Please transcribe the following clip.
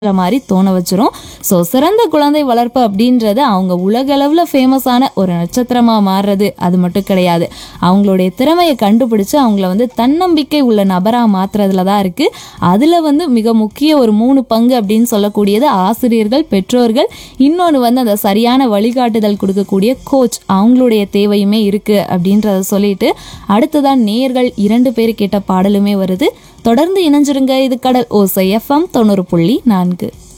அப்படின்ற மாதிரி தோண வச்சிரும் ஸோ சிறந்த குழந்தை வளர்ப்பு அப்படின்றது அவங்க உலகளவில் ஃபேமஸான ஒரு நட்சத்திரமாக மாறுறது அது மட்டும் கிடையாது அவங்களுடைய திறமையை கண்டுபிடிச்சு அவங்கள வந்து தன்னம்பிக்கை உள்ள நபராக மாற்றுறதுல தான் இருக்குது அதில் வந்து மிக முக்கிய ஒரு மூணு பங்கு அப்படின்னு சொல்லக்கூடியது ஆசிரியர்கள் பெற்றோர்கள் இன்னொன்று வந்து அந்த சரியான வழிகாட்டுதல் கொடுக்கக்கூடிய கோச் அவங்களுடைய தேவையுமே இருக்குது அப்படின்றத சொல்லிட்டு அடுத்ததான் நேர்கள் இரண்டு பேர் கேட்ட பாடலுமே வருது தொடர்ந்து இணைஞ்சிருங்க இது கடல் ஓசை எஃப்எம் தொண்ணூறு புள்ளி நான்கு